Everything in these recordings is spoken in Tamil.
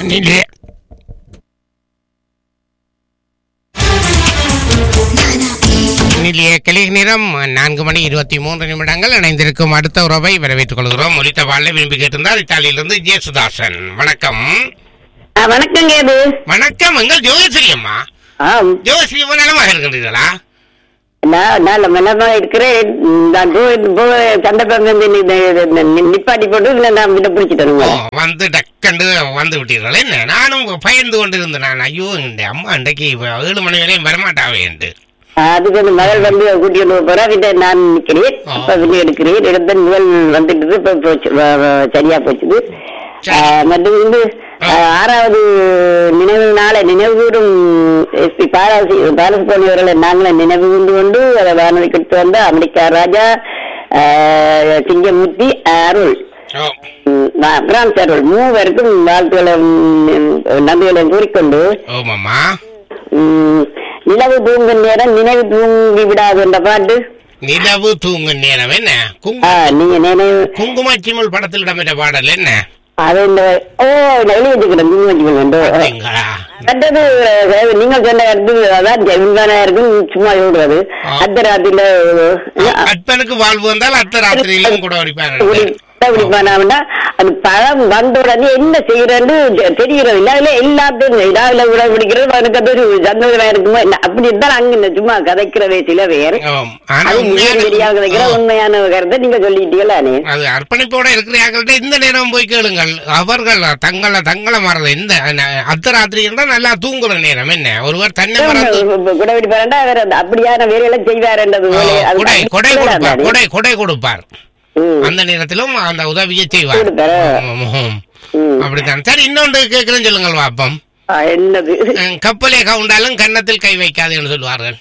நிலைய நிலைய கிளி நேரம் நான்கு மணி இருபத்தி மூன்று நிமிடங்கள் இணைந்திருக்கும் அடுத்த உறவை வரவேற்றுக் கொள்கிறோம் ஒலித்த வாழ்ல விரும்பி கேட்டிருந்தார் இத்தாலியிலிருந்து ஜேசுதாசன் வணக்கம் ஆ, வணக்கங்க இது வணக்கம் எங்கள் ஜோதிஸ்ரீ அம்மா ஆ ஜோதிஸ்ரீ அம்மா நலமாக இருக்கின்றீர்களா நான் நான் மெல்லமா இருக்கிறேன் நான் போ போ சந்தர்ப்பம் வந்து நி- நி- நி- நிப்பாட்டி போட்டு இதுல நான் விட பிடிச்சிட்டேன் ஓ, வந்து டக்கண்டு வந்து விட்டீர்கள் என்ன நானும் பயந்து கொண்டு இருந்தேன் நான் ஐயோ இந்த அம்மா இன்றைக்கு ஏழு மணி வரையும் வரமாட்டாவே என்று அதுக்கு அந்த மகள் வந்து கூட்டி கொண்டு போறா விட நான் நிக்கிறேன் ஆ. இப்ப வெளியே எடுக்கிறேன் எடுத்த முதல் வந்துட்டு இப்ப போச்சு வ- வ- சரியா போச்சுது சரி. ஆ, மற்றும் வந்து ஆ, ஆறாவது நினைவு நாளை நினைவு கூறும் எஸ்பி பாலாசி பாலசுப்ரமணியம் அவர்களை நாங்களே நினைவு கூர்ந்து கொண்டு அதை வானொலி கொடுத்து வந்த அமெரிக்கா ராஜா ஆ, சிங்கமூர்த்தி அருள் ஓ ம், வா- பிரான்ஸ் அருள் மூவருக்கும் வாழ்த்துக்களும் ம், நன்றிகளையும் கூறிக்கொண்டு ஓமாம்மா ம், நிலவு தூங்கும் நேரம் நினைவு தூங்கி விடாது என்ற பாட்டு நிலவு தூங்கும் நேரம் என்ன ஆ, குங்கு நீங்க நினைவு குங்குமச்சிமல் படத்தில் இடம்பெற்ற பாடல் என்ன அது இந்த ஓ நான் எழுதி வச்சுக்கிறேன் தூங்கி வச்சுக்கிறேன் அப்படிங்களா? அடுத்தது அஹ், நீங்க சொன்ன அடுத்து அதான் ஜெமிதானா இருக்கும் சும்மா எழுதுறது ஆ. அடுத்த ராத்திரில அற்பனுக்கு வாழ்வு வந்தால் அத்த ராத்திரியிலும் கூட வடிப்பாங்க பிடிப்பானா அது பழம் வந்த உடனே என்ன செய்யறேன்னு தெ- தெரிகிறது இல்ல அதுல எல்லாத்தையும் இடாவில விட பிடிக்கிறது எனக்கு அது ஒரு சந்தோஷமா இருக்குமோ என்ன அப்படி இருந்தாலும் அங்க இந்த சும்மா கதைக்கிறதே சில பேர் ஆம். ஆனா அது உண்மையான- தெரியாத கதைக்கிற ஆ. உண்மையான கருத்தை நீங்க சொல்லிட்டீங்களா நீ அது அர்ப்பணிப்போட இருக்கிறார்கள்ட்ட இந்த நேரம் போய் கேளுங்கள் அவர்கள் தங்களை தங்களை மறந்து இந்த ந- அத்த ராத்திரி இருந்தால் நல்லா தூங்குற நேரம் என்ன ஒருவர் தன்னை மறந்து குடவெடி பாருண்டா அவர் அந்த அப்படியான வேலையெல்லாம் செய்வாருன்றது ஆ, போல அது கொடை கொடை அப்படி கொடுப்பார் தானே? கொடை கொடை கொடுப்பார் ம், அந்த நேரத்திலும் அந்த உதவியை செய்வார் கொடுப்பாரு. ஆமாம், ஆமாம். ம். அப்படித்தான் சரி இன்னொன்று கேட்கிறேன்னு சொல்லுங்கள் பாப்பம் ஆ, என்னது அஹ், கப்பலே கவுண்டாலும் கன்னத்தில் கை வைக்காதுன்னு சொல்லுவார்கள்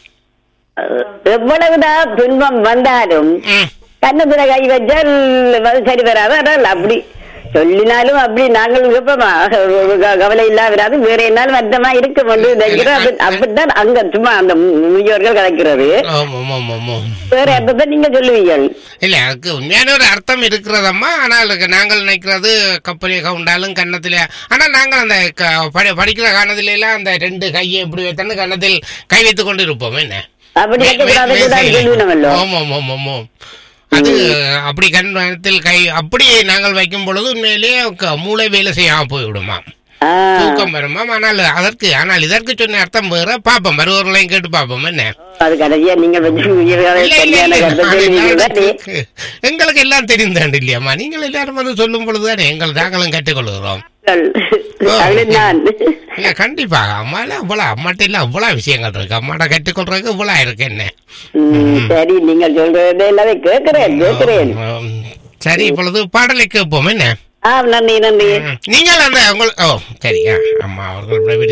எவ்வளவுதான் துன்பம் வந்தாலும் ம். கண்ணத்துல கை வச்சால் அது சரி வராது ஆனால் அப்படி சொல்லினாலும் அப்படி நாங்கள் கேட்போமா க- கவலை இல்லாம வராது வேற என்னாலும் வருத்தமா இருக்க கொண்டு நினைக்கிறோம் அப்படி- அப்படித்தான் அங்க சும்மா அந்த முதியோர்கள் கலைக்கிறது ஆமாம், ஆமாம், ஆமாம். வேற அர்த்தத்தை நீங்க சொல்லுவீங்கள் இல்ல அதுக்கு உண்மையான ஒரு அர்த்தம் இருக்கிறதம்மா ஆனால் அதுக்கு நாங்கள் நினைக்கிறது கப்பலே கவுண்டாலும் கன்னத்தில் ஆனால் நாங்கள் அந்த க- படி- படிக்கிற காலத்துல எல்லாம் அந்த ரெண்டு கையை இப்படி வைத்தன்னு கன்னத்தில் கை வைத்துக் கொண்டு இருப்போம் என்ன அப்படி மே- வைக்கக்கூடாது மே- கூடாது மேசையில. சொல்லுவீங்களோ ஆமாம், ஆமாம், ஆமாம். அது அப்படி கன்னத்தில் கை அப்படி நாங்கள் வைக்கும் பொழுது உண்மையிலேயே க- மூளை வேலை செய்யாம போய்விடுமா ஆ, தூக்கம் வருமாம் ஆனால் அதற்கு ஆனால் இதற்கு சொன்ன அர்த்தம் வேற பாப்போம் வருவர்களையும் கேட்டு பாப்போம் என்ன அது கடைசியா நீங்க வச்சு உயிர்களை இல்ல, இல்ல, சரியான இல்ல. கருத்தை நான் சொல்லுவீங்க எல்லாரும் எங்களுக்கு எல்லாம் தெரிந்தாண்டு இல்லையாம்மா நீங்கள் எல்லாரும் வந்து சொல்லும் பொழுதுதானே எங்கள் நாங்களும் கற்றுக்கொள்கிறோம் அது நான் இல்ல கண்டிப்பாக அம்மால அவ்வளவு அம்மாட்ட இல்ல அவ்வளவு விஷயங்கள் இருக்கு அம்மாட்ட கற்றுக்கொள்றதுக்கு இவ்வளவு இருக்கு என்ன ம், சரி நீங்கள் சொல்றது எல்லாமே கேட்கிறேன் கேட்கிறேன் உம், சரி இப்பொழுது பாடலை கேட்போம் என்ன ஆ நன்றி நன்றி உம், நீங்கள் அந்த உங்கள் ஓ சரி ஆ, அம்மா அவர்கள் விட